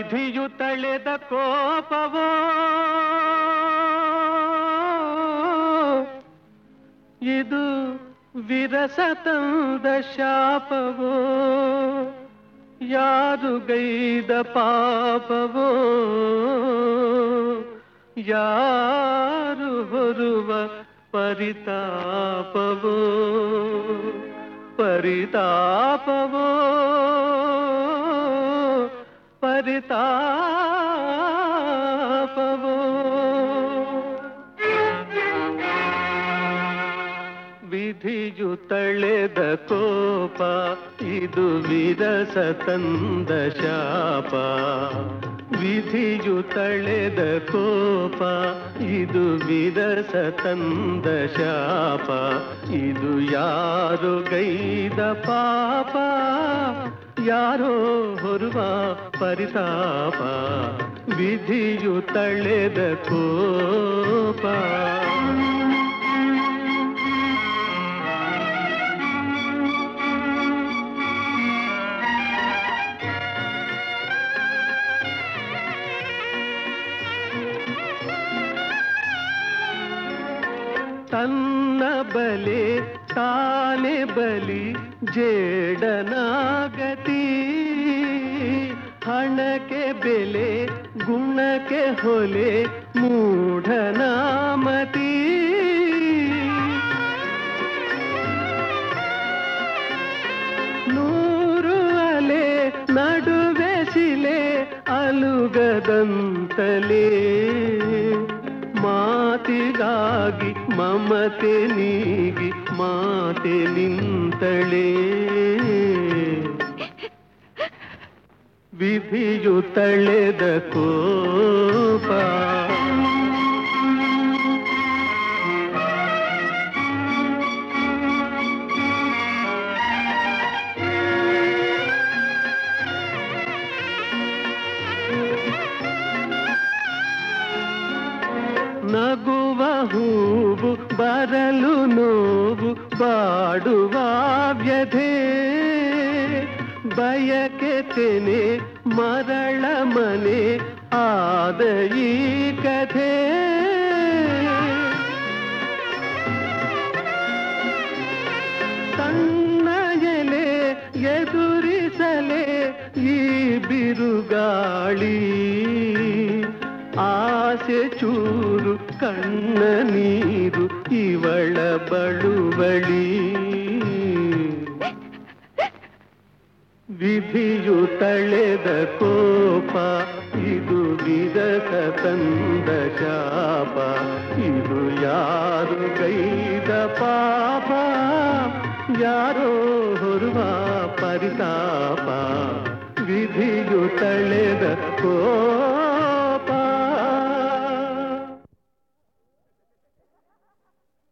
ವಿಧಿಯು ತಳೆದ ಕೋಪವೋ ಇದು ವಿರಸ ತಂದ ಶಾಪವೋ ಯಾರು ಗೈದ ಪಾಪವೋ ಯಾರು ಹೊರುವ ಪರಿತಾಪವೋ ಪರಿತಾಪವೋ ಪರಿತಾಪವೋ ವಿಧಿಯು ತಳೆದ ಕೋಪ ಇದು ವಿರಸ ತಂದ ಶಾಪ ವಿಧಿಯು ತಳೆದ ಕೋಪ ಇದು ವಿರಸ ತಂದ ಶಾಪ ಇದು ಯಾರು ಗೈದ ಪಾಪ ಯಾರೋ ಹೊರುವ ಪರಿತಾಪ ವಿಧಿಯು ತಳೆದ ಕೋಪ ತನ್ನ ಬಲೆ ತಾನೆ ಬಲಿ ಜೇಡನಾಗತಿ ಹಣಕ್ಕೆ ಬೆಲೆ ಗುಣಕ್ಕೆ ಹೊಲೆ ಮೂಢನಾಮತಿ ನೂರು ಅಲೆ ನಡುವೆ ಶಿಲೆ ಅಲುಗದಂತಲೇ ಮಾತಿಗಾಗಿ ಮಮತೆ ನೀಗಿ ಮಾತೆ ನಿಂತಳೆ ವಿಧಿಯು ತಳೆದ ಕೋಪ ನಗುವ ಹೂವು ಬರಲು ನೋವು ಬಾಡುವ ವ್ಯಧೆ ಬಯಕೆ ತೆನೆ ಮರಳ ಮನೆ ಆದ ಈ ಕಥೆ ತನ್ನ ಎಲೆ ಎದುರಿಸಲೆ ಈ ಬಿರುಗಾಳಿ ಆಸೆ ಚೂರು ಕಣ್ಣ ನೀರು ಇವಳ ಬಳುವಳಿ ವಿಧಿಯು ತಳೆದ ಕೋಪ ಇದು ವಿರಸ ತಂದ ಶಾಪ ಇದು ಯಾರು ಗೈದ ಪಾಪ ಯಾರೋ ಹೊರುವ ಪರಿತಾಪ ವಿಧಿಯು ತಳೆದ ಕೋಪ